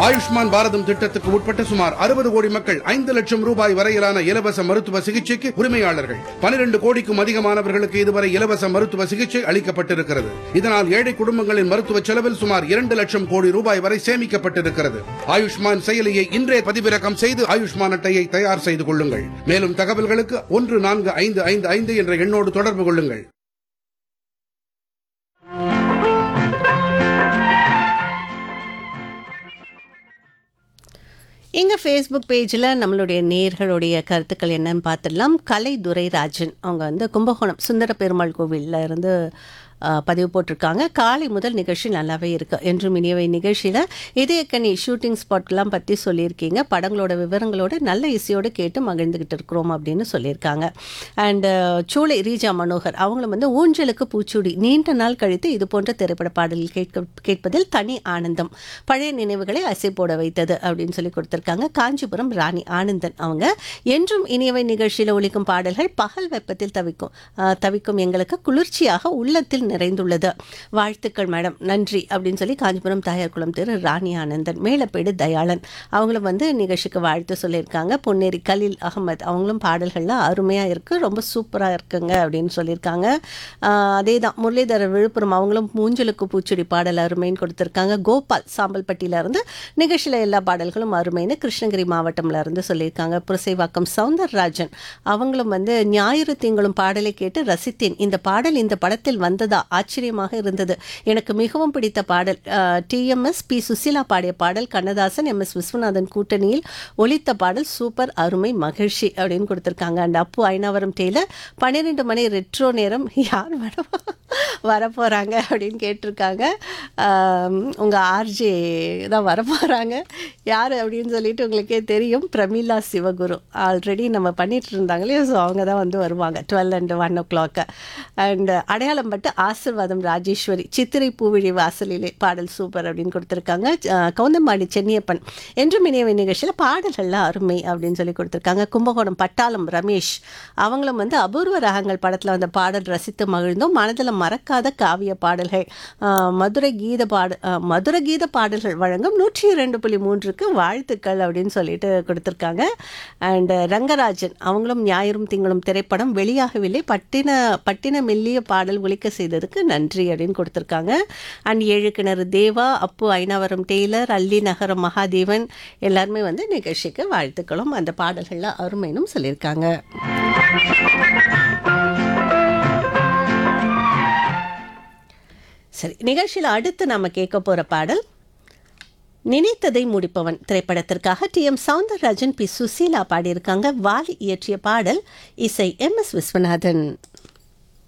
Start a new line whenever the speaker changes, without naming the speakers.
ஆயுஷ்மான் பாரதம் திட்டத்துக்கு உட்பட்ட சுமார் அறுபது கோடி மக்கள் ஐந்து லட்சம் ரூபாய் வரையிலான இலவச மருத்துவ சிகிச்சைக்கு உரிமையாளர்கள் பனிரெண்டு கோடிக்கும் அதிகமானவர்களுக்கு இதுவரை இலவச மருத்துவ சிகிச்சை அளிக்கப்பட்டிருக்கிறது இதனால் ஏழை குடும்பங்களின் மருத்துவ செலவில் சுமார் இரண்டு லட்சம் கோடி ரூபாய் வரை சேமிக்கப்பட்டிருக்கிறது ஆயுஷ்மான் செயலியை இன்றே பதிவிறக்கம் செய்து ஆயுஷ்மான் அட்டையை தயார் செய்து கொள்ளுங்கள் மேலும் தகவல்களுக்கு ஒன்று நான்கு ஐந்து ஐந்து ஐந்து என்ற எண்ணோடு தொடர்பு கொள்ளுங்கள்
எங்கள் ஃபேஸ்புக் பேஜில் நம்மளுடைய நேர்களுடைய கருத்துக்கள் என்னன்னு பார்த்துடலாம் கலை துரைராஜன் அவங்க வந்து கும்பகோணம் சுந்தர பெருமாள் கோவிலில் இருந்து ஆ, பதிவு போட்டிருக்காங்க காலை முதல் நிகழ்ச்சி நல்லாவே இருக்கு என்றும் இனியவை நிகழ்ச்சியில் இதயக்கனி ஷூட்டிங் ஸ்பாட்லாம் பற்றி சொல்லியிருக்கீங்க படங்களோட விவரங்களோட நல்ல இசையோடு கேட்டு மகிழ்ந்துக்கிட்டு இருக்கிறோம் அப்படின்னு சொல்லியிருக்காங்க அண்டு சூளை ரீஜா மனோகர் அவங்களும் வந்து ஊஞ்சலுக்கு பூச்சூடி நீண்ட நாள் கழித்து இது போன்ற திரைப்பட பாடல் கேட்க கேட்பதில் தனி ஆனந்தம் பழைய நினைவுகளை அசை போட வைத்தது அப்படின்னு சொல்லி கொடுத்துருக்காங்க காஞ்சிபுரம் ராணி ஆனந்தன் அவங்க என்றும் இனியவை நிகழ்ச்சியில் ஒலிக்கும் பாடல்கள் பகல் வெப்பத்தில் தவிக்கும் ஆஹ், தவிக்கும் எங்களுக்கு குளிர்ச்சியாக உள்ளத்தில் நிறைந்துள்ளது வாழ்த்துக்கள் மேடம் நன்றி அப்படின்னு சொல்லி காஞ்சிபுரம் தாயார்குளம் திரு ராணி ஆனந்தன் மேலப்பேடு தயாளன் அவங்களும் வந்து நிகழ்ச்சிக்கு வாழ்த்து சொல்லியிருக்காங்க பொன்னேரி கலீல் அகமது அவங்களும் பாடல்கள்லாம் அருமையாக இருக்குது ரொம்ப சூப்பராக இருக்குங்க அப்படின்னு சொல்லியிருக்காங்க ஆஹ், அதே தான் முரளிதரர் விழுப்புரம் அவங்களும் மூஞ்சலுக்கு பூச்செடி பாடல் அருமைன்னு கொடுத்துருக்காங்க கோபால் சாம்பல்பட்டியில இருந்து நிகழ்ச்சியில் எல்லா பாடல்களும் அருமைன்னு கிருஷ்ணகிரி மாவட்டம்ல இருந்து சொல்லியிருக்காங்க புரசைவாக்கம் சவுந்தரராஜன் அவங்களும் வந்து ஞாயிறு திங்களும் பாடலை கேட்டு ரசித்தேன் இந்த பாடல் இந்த படத்தில் வந்ததா ஆச்சரியமாக இருந்தது எனக்கு மிகவும் பிடித்த பாடல் டிஎம்எஸ் பி சுசீலா பாடிய பாடல் கண்ணதாசன் எம் எஸ் விஸ்வநாதன் கூட்டணியில் ஒலித்த பாடல் சூப்பர் அருமை மகிழ்ச்சி அப்படின்னு கொடுத்துருக்காங்க அண்ட் அப்பு ஐநாவரம் டெய்லர் பன்னிரெண்டு மணி ரெட்ரோ நேரம் யார் வர வரப்போகிறாங்க அப்படின்னு கேட்டிருக்காங்க உங்கள் ஆர்ஜே தான் வரப்போகிறாங்க யார் அப்படின்னு சொல்லிட்டு உங்களுக்கே தெரியும் பிரமிளா சிவகுரு ஆல்ரெடி நம்ம பண்ணிட்டு இருந்தாங்களே ஸோ அவங்க தான் வந்து வருவாங்க twelve and one o'clock and அடையாளம் பட்டு ஆசிர்வாதம் ராஜேஸ்வரி சித்திரை பூவிழி வாசலிலே பாடல் சூப்பர் அப்படின்னு கொடுத்துருக்காங்க அஹ், கவுந்தம்பாடி சென்னியப்பன் என்றும் இணையவை நிகழ்ச்சியில் பாடல்கள்லாம் அருமை அப்படின்னு சொல்லி கொடுத்துருக்காங்க கும்பகோணம் பட்டாளம் ரமேஷ் அவங்களும் வந்து அபூர்வ ராகங்கள் படத்தில் வந்த பாடல் ரசித்து மகிழ்ந்தோம் மனதில் மறக்காத காவிய பாடல்கள் அஹ், மதுரை கீத பாட அஹ், மதுர கீத பாடல்கள் வழங்கும் நூற்றி இரண்டு புள்ளி மூன்றுக்கு வாழ்த்துக்கள் அப்படின்னு சொல்லிட்டு கொடுத்துருக்காங்க அண்ட் ரங்கராஜன் அவங்களும் ஞாயிறும் திங்களும் திரைப்படம் வெளியாகவில்லை பட்டின பட்டின மெல்லிய பாடல் ஒலிக்க செய்ததுக்கு நன்றி அப்படின்னு கொடுத்துருக்காங்க அண்ட் ஏழு கிணறு தேவா அப்பு ஐநாவரம் டெய்லர் அல்லி நகரம் மகாதேவன் எல்லாருமே வந்து நிகழ்ச்சிக்கு வாழ்த்துக்களும் அந்த பாடல்கள்லாம் அருமைனும் சொல்லியிருக்காங்க சரி நிகழ்ச்சியில் அடுத்து நம்ம கேட்க போகிற பாடல் நினைத்ததை முடிப்பவன் திரைப்படத்திற்காக T M Soundararajan P Susheela பாடியிருக்காங்க வாலி இயற்றிய பாடல் இசை எம் எஸ் விஸ்வநாதன்